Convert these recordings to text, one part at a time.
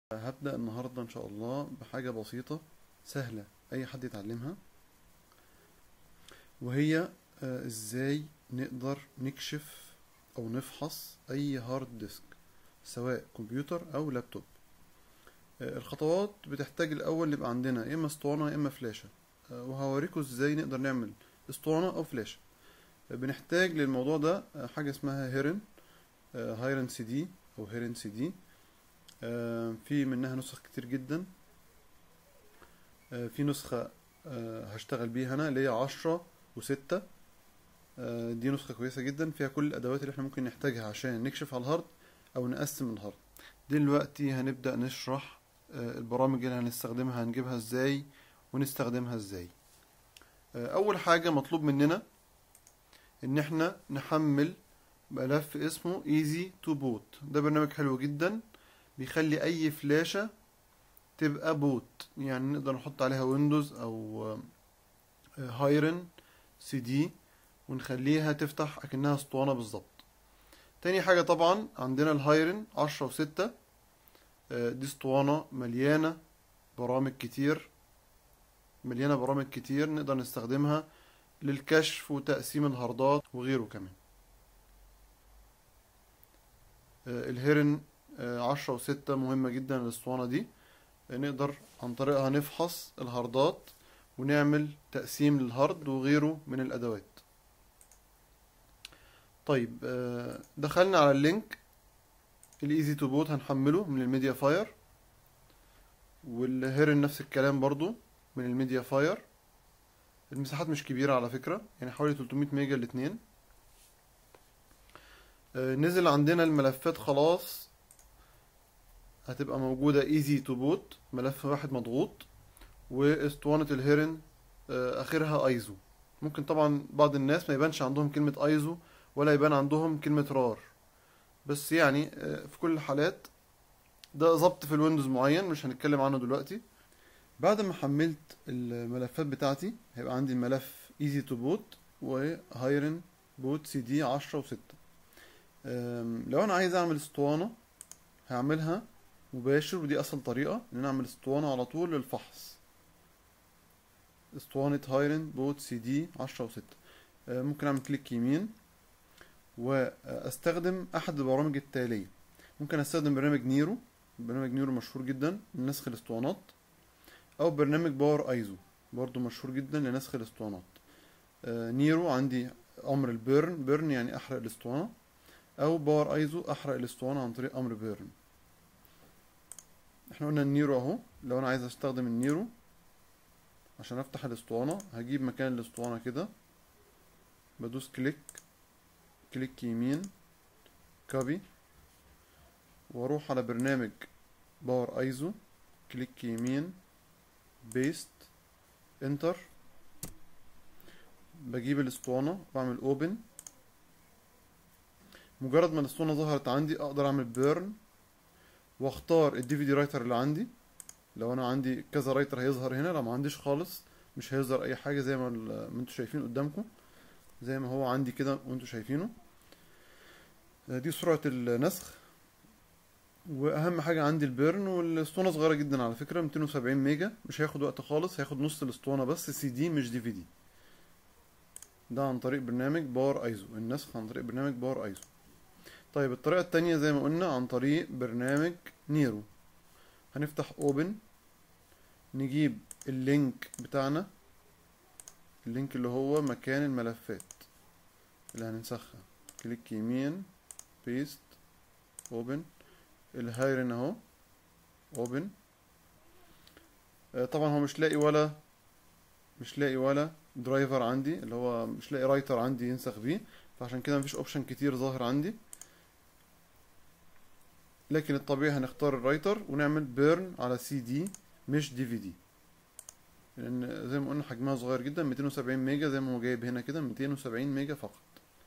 هبدأ النهاردة إن شاء الله بحاجة بسيطة سهلة أي حد يتعلمها وهي آه، إزاي نقدر نكشف أو نفحص أي هارد ديسك سواء كمبيوتر أو لابتوب آه، الخطوات بتحتاج الأول يبقى عندنا يا إما اسطوانة يا إما فلاشة آه، وهوريكم إزاي نقدر نعمل اسطوانة أو فلاشة آه، بنحتاج للموضوع ده آه، حاجة اسمها هيرن هايرن سي دي أو هيرن سي دي آه، في منها نسخ كتير جدا آه، في نسخة آه، هشتغل بيها أنا اللي هي عشرة وستة آه، دي نسخة كويسة جدا فيها كل الأدوات اللي احنا ممكن نحتاجها عشان نكشف على الهارد أو نقسم الهارد دلوقتي هنبدأ نشرح آه، البرامج اللي هنستخدمها هنجيبها ازاي ونستخدمها ازاي آه، أول حاجة مطلوب مننا إن احنا نحمل ملف اسمه Easy to Boot ده برنامج حلو جدا بيخلي اي فلاشة تبقى بوت يعني نقدر نحط عليها ويندوز او هايرن سي دي ونخليها تفتح اكنها اسطوانة بالظبط تاني حاجة طبعا عندنا الهايرن عشرة وستة آه، دي اسطوانة مليانة برامج كتير مليانة برامج كتير نقدر نستخدمها للكشف وتقسيم الهاردات وغيره كمان آه، الهيرن آه، عشرة وستة مهمة جدا الاسطوانة دي آه، نقدر عن طريقها نفحص الهاردات ونعمل تقسيم للهارد وغيره من الأدوات طيب آه، دخلنا على اللينك الايزي تو بوت هنحمله من الميديا فاير والهيرن نفس الكلام برضو من الميديا فاير المساحات مش كبيرة على فكرة يعني حوالي 300 ميجا الاتنين آه، نزل عندنا الملفات خلاص هتبقى موجودة easy to boot ملف واحد مضغوط واسطوانة الهيرن آه، آخرها ايزو ممكن طبعا بعض الناس ما يبانش عندهم كلمة ايزو ولا يبان عندهم كلمة رار بس يعني آه، في كل الحالات ده ظبط في الويندوز معين مش هنتكلم عنه دلوقتي بعد ما حملت الملفات بتاعتي هيبقى عندي الملف easy to boot وهايرن بوت سي دي عشرة وستة أم، لو انا عايز اعمل اسطوانة هعملها مباشر ودي اسهل طريقة ان انا اعمل اسطوانة على طول للفحص اسطوانة هايرن بوت سي دي عشرة وستة أه، ممكن اعمل كليك يمين واستخدم احد البرامج التالية ممكن استخدم برنامج نيرو برنامج نيرو مشهور جدا لنسخ الاسطوانات او برنامج باور ايزو برضو مشهور جدا لنسخ الاسطوانات أه، نيرو عندي امر البيرن بيرن يعني احرق الاسطوانة او باور ايزو احرق الاسطوانة عن طريق امر بيرن احنا قلنا النيرو اهو لو انا عايز استخدم النيرو عشان افتح الاسطوانة هجيب مكان الاسطوانة كده بدوس كليك كليك يمين كوبي واروح على برنامج باور ايزو كليك يمين بيست انتر بجيب الاسطوانة بعمل اوبن مجرد ما الاسطوانة ظهرت عندي اقدر اعمل بيرن واختار الدي في دي رايتر اللي عندي لو انا عندي كذا رايتر هيظهر هنا لو ما عنديش خالص مش هيظهر اي حاجه زي ما ال- ما انتوا شايفين قدامكم زي ما هو عندي كده وانتوا شايفينه آه، دي سرعه النسخ واهم حاجه عندي البيرن والاسطوانه صغيره جدا على فكره 270 ميجا مش هياخد وقت خالص هياخد نص الاسطوانه بس سي دي مش دي في دي ده عن طريق برنامج باور ايزو النسخ عن طريق برنامج باور ايزو طيب الطريقه التانية زي ما قلنا عن طريق برنامج نيرو هنفتح اوبن نجيب اللينك بتاعنا اللينك اللي هو مكان الملفات اللي هننسخها كليك يمين بيست اوبن الهايرن اهو اوبن طبعا هو مش لاقي ولا مش لاقي ولا درايفر عندي اللي هو مش لاقي رايتر عندي ينسخ بيه فعشان كده مفيش اوبشن كتير ظاهر عندي لكن الطبيعي هنختار الرايتر ونعمل بيرن على سي دي مش دي في دي لان زي ما قلنا حجمها صغير جدا 270 ميجا زي ما هو جايب هنا كده 270 ميجا فقط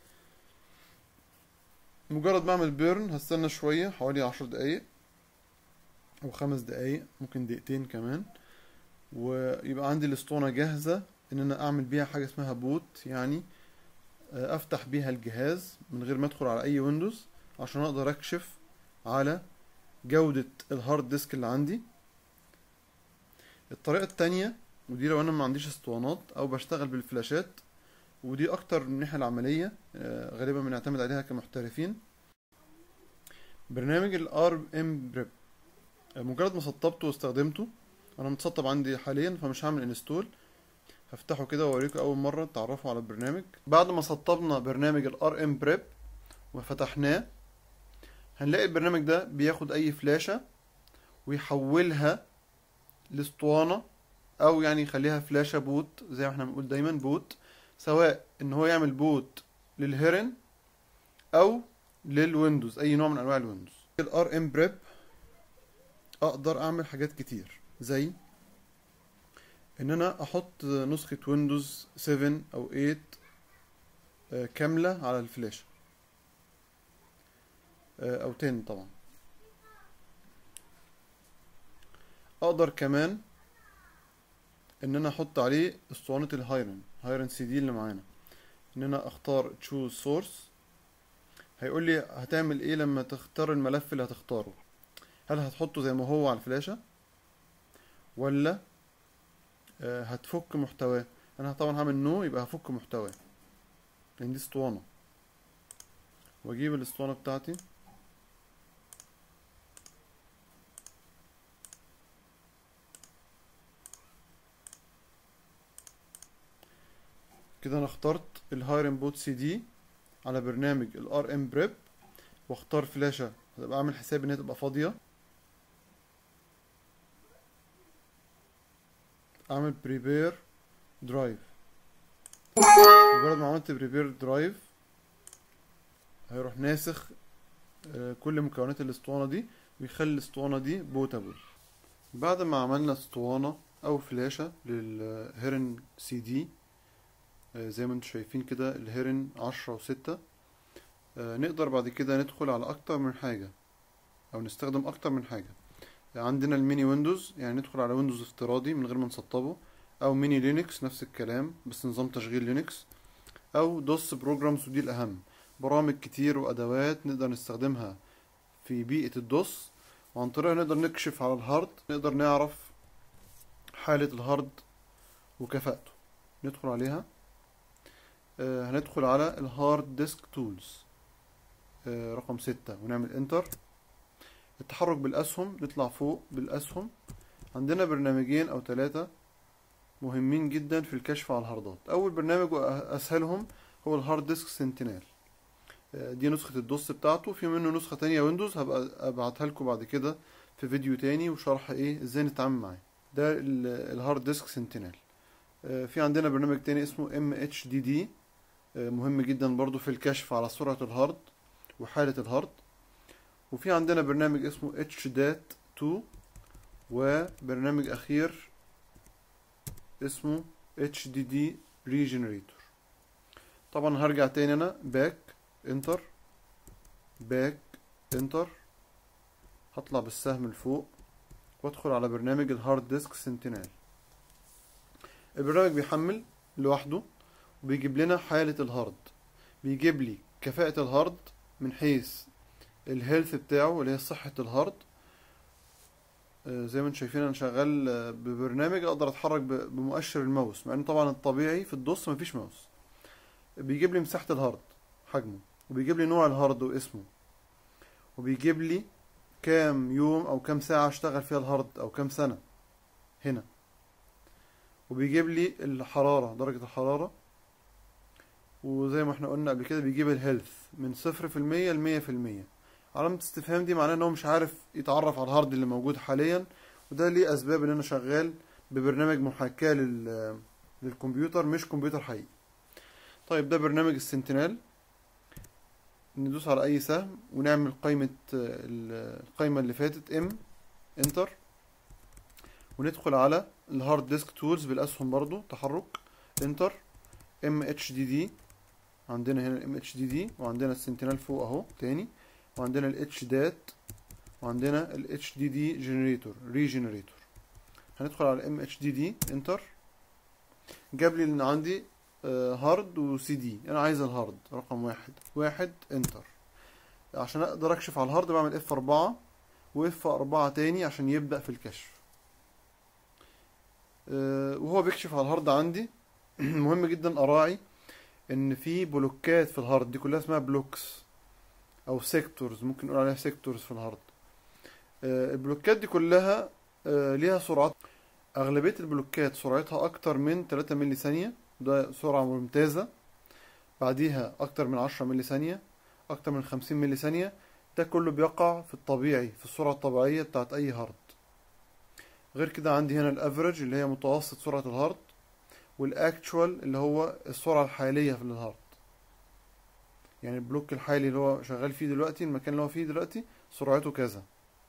مجرد ما اعمل بيرن هستنى شوية حوالي عشر دقايق او خمس دقايق ممكن دقيقتين كمان ويبقى عندي الاسطوانة جاهزة ان انا اعمل بيها حاجة اسمها بوت يعني آه، افتح بيها الجهاز من غير ما ادخل على اي ويندوز عشان اقدر اكشف على جودة الهارد ديسك اللي عندي الطريقة التانية ودي لو انا ما عنديش اسطوانات او بشتغل بالفلاشات ودي اكتر من الناحية العملية آه، غالبا بنعتمد عليها كمحترفين برنامج الار ام بريب مجرد ما سطبته واستخدمته انا متسطب عندي حاليا فمش هعمل انستول هفتحه كده واوريكم اول مره تعرفوا على البرنامج بعد ما سطبنا برنامج الار ام بريب وفتحناه هنلاقي البرنامج ده بياخد اي فلاشة ويحولها لاسطوانة او يعني يخليها فلاشة بوت زي ما احنا بنقول دايما بوت سواء ان هو يعمل بوت للهيرن او للويندوز اي نوع من انواع الويندوز الار ام بريب اقدر اعمل حاجات كتير زي ان انا احط نسخة ويندوز 7 او 8 آه، كاملة على الفلاشة آه، او 10 طبعا اقدر كمان ان انا احط عليه اسطوانة الهايرن هايرن سي دي اللي معانا ان انا اختار تشوز سورس هيقول لي هتعمل ايه لما تختار الملف اللي هتختاره هل هتحطه زي ما هو على الفلاشة ولا آه، هتفك محتواه انا طبعا هعمل نو يبقى هفك محتواه لان دي اسطوانة واجيب الاسطوانة بتاعتي كده انا اخترت الهايرن بوت سي دي على برنامج الار ام بريب واختار فلاشة هتبقى اعمل حساب ان هي تبقى فاضية اعمل بريبير درايف مجرد ما عملت بريبير درايف هيروح ناسخ آه، كل مكونات الاسطوانة دي ويخلي الاسطوانة دي بوتابل بعد ما عملنا اسطوانة او فلاشة للهيرن سي دي آه، زي ما انتم شايفين كده الهيرن عشرة وستة آه، نقدر بعد كده ندخل على اكتر من حاجة او نستخدم اكتر من حاجة عندنا الميني ويندوز يعني ندخل على ويندوز افتراضي من غير ما نسطبه او ميني لينكس نفس الكلام بس نظام تشغيل لينكس او دوس بروجرامز ودي الاهم برامج كتير وادوات نقدر نستخدمها في بيئة الدوس وعن طريقها نقدر نكشف على الهارد نقدر نعرف حالة الهارد وكفاءته ندخل عليها آه، هندخل على الهارد ديسك تولز رقم ستة ونعمل انتر التحرك بالأسهم نطلع فوق بالأسهم عندنا برنامجين أو ثلاثة مهمين جدا في الكشف على الهاردات أول برنامج وأسهلهم هو الهارد ديسك سنتينال آه، دي نسخة الدوس بتاعته في منه نسخة تانية ويندوز هبقى أبعتها لكم بعد كده في فيديو تاني وشرح ايه ازاي نتعامل معاه ده ال- الهارد ديسك سنتينال آه، في عندنا برنامج تاني اسمه ام اتش دي دي مهم جدا برضو في الكشف على سرعة الهارد وحالة الهارد وفي عندنا برنامج اسمه اتش دات 2 وبرنامج اخير اسمه اتش دي دي ريجنريتور طبعا هرجع تاني انا باك انتر باك انتر هطلع بالسهم لفوق وادخل على برنامج الهارد ديسك سنتينال البرنامج بيحمل لوحده وبيجيب لنا حالة الهارد بيجيب لي كفاءة الهارد من حيث الهيلث بتاعه اللي هي صحة الهارد آه، زي ما انتم شايفين انا شغال آه، ببرنامج اقدر اتحرك ب- بمؤشر الماوس مع ان طبعا الطبيعي في الدوس مفيش ماوس بيجيب لي مساحة الهارد حجمه وبيجيب لي نوع الهارد واسمه وبيجيب لي كام يوم او كام ساعة اشتغل فيها الهارد او كام سنة هنا وبيجيب لي الحرارة درجة الحرارة وزي ما احنا قلنا قبل كده بيجيب الهيلث من صفر في المية لمية في المية علامة استفهام دي معناه ان هو مش عارف يتعرف على الهارد اللي موجود حاليا وده ليه اسباب ان انا شغال ببرنامج محاكاة لل للكمبيوتر مش كمبيوتر حقيقي طيب ده برنامج السنتينال ندوس على اي سهم ونعمل قائمة ال- القائمة اللي فاتت ام انتر وندخل على الهارد ديسك تولز بالاسهم برضو تحرك انتر ام اتش دي دي عندنا هنا الام اتش دي دي وعندنا السنتينال فوق اهو تاني وعندنا الاتش دات وعندنا الاتش دي دي جنريتور ريجنريتور هندخل على ام اتش دي دي انتر جاب لي ان عندي آه، هارد وسي دي انا عايز الهارد رقم واحد واحد انتر عشان اقدر اكشف على الهارد بعمل اف اربعة واف اربعة تاني عشان يبدأ في الكشف آه، وهو بيكشف على الهارد عندي مهم جدا اراعي ان في بلوكات في الهارد دي كلها اسمها بلوكس او سيكتورز ممكن نقول عليها سيكتورز في الهارد آه، البلوكات دي كلها آه، ليها سرعات اغلبيه البلوكات سرعتها اكتر من 3 ملي ثانيه ده سرعه ممتازه بعديها اكتر من 10 ملي ثانيه اكتر من 50 ملي ثانيه ده كله بيقع في الطبيعي في السرعه الطبيعيه بتاعت اي هارد غير كده عندي هنا الافريج اللي هي متوسط سرعه الهارد والاكتشوال اللي هو السرعه الحاليه في الهارد يعني البلوك الحالي اللي هو شغال فيه دلوقتي المكان اللي هو فيه دلوقتي سرعته كذا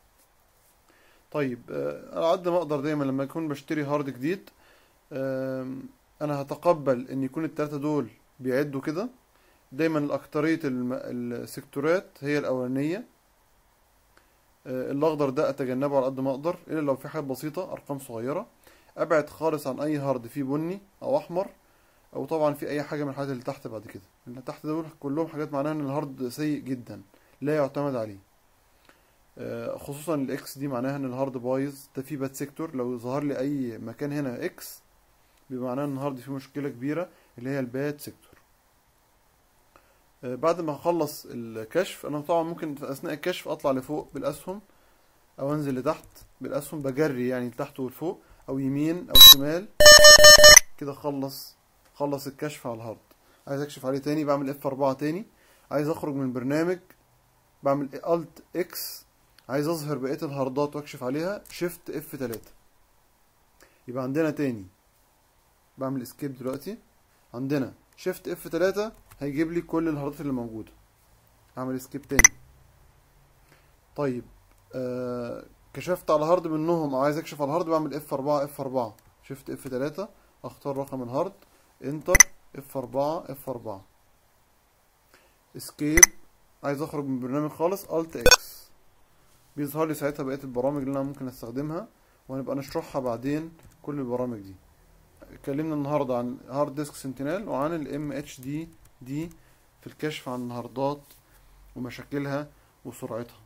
طيب آه، على قد ما اقدر دايما لما اكون بشتري هارد جديد آم، انا هتقبل ان يكون التلاتة دول بيعدوا كده دايما الاكترية الم- السيكتورات هي الاولانية آه، الاخضر ده اتجنبه على قد ما اقدر الا لو في حاجات بسيطة ارقام صغيرة ابعد خالص عن اي هارد فيه بني او احمر او طبعا في اي حاجة من الحاجات اللي تحت بعد كده اللي تحت دول كلهم حاجات معناها ان الهارد سيء جدا لا يعتمد عليه آه، خصوصا الاكس دي معناها ان الهارد بايظ ده فيه باد سيكتور لو ظهر لي اي مكان هنا اكس بيبقى معناه ان الهارد فيه مشكله كبيره اللي هي الباد سيكتور آه، بعد ما اخلص الكشف انا طبعا ممكن في اثناء الكشف اطلع لفوق بالاسهم او انزل لتحت بالاسهم بجري يعني لتحت ولفوق او يمين او شمال كده خلص خلص الكشف على الهارد عايز اكشف عليه تاني بعمل اف 4 تاني عايز اخرج من البرنامج بعمل الت اكس عايز اظهر بقيه الهاردات واكشف عليها شيفت اف 3 يبقى عندنا تاني بعمل اسكيب دلوقتي عندنا شيفت اف 3 هيجيب لي كل الهاردات اللي موجوده اعمل اسكيب تاني طيب آه كشفت على هارد منهم او عايز اكشف على الهارد بعمل اف 4 اف 4 شيفت اف 3 اختار رقم الهارد انتر اف 4 اف 4 اسكيب عايز اخرج من البرنامج خالص الت اكس بيظهر لي ساعتها بقيه البرامج اللي انا ممكن استخدمها وهنبقى نشرحها بعدين كل البرامج دي اتكلمنا النهارده عن هارد ديسك سنتينال وعن الام اتش دي دي في الكشف عن الهاردات ومشاكلها وسرعتها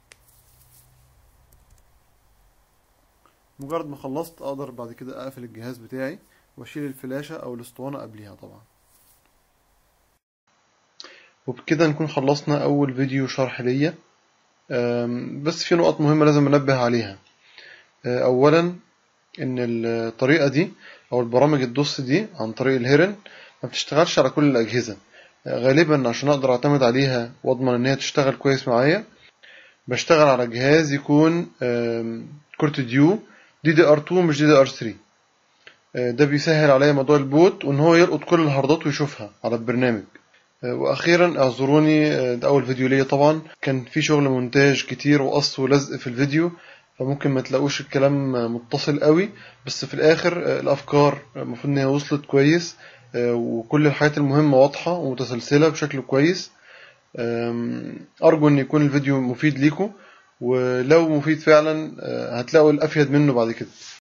مجرد ما خلصت اقدر بعد كده اقفل الجهاز بتاعي واشيل الفلاشة او الاسطوانة قبليها طبعا وبكده نكون خلصنا اول فيديو شرح ليا أم، بس في نقط مهمة لازم انبه عليها أه، اولا ان الطريقة دي او البرامج الدوس دي عن طريق الهيرن ما بتشتغلش على كل الاجهزة أه، غالبا عشان اقدر اعتمد عليها واضمن ان هي تشتغل كويس معايا بشتغل على جهاز يكون أم، كورت ديو دي دي ار 2 مش دي دي ار 3 أه، ده بيسهل عليا موضوع البوت وان هو يلقط كل الهاردات ويشوفها على البرنامج أه، واخيرا اعذروني أه، ده اول فيديو ليا طبعا كان في شغل مونتاج كتير وقص ولزق في الفيديو فممكن ما تلاقوش الكلام متصل قوي بس في الاخر أه، الافكار المفروض ان هي وصلت كويس أه، وكل الحاجات المهمة واضحة ومتسلسلة بشكل كويس أم، أرجو إن يكون الفيديو مفيد ليكم ولو مفيد فعلا أه، هتلاقوا الأفيد منه بعد كده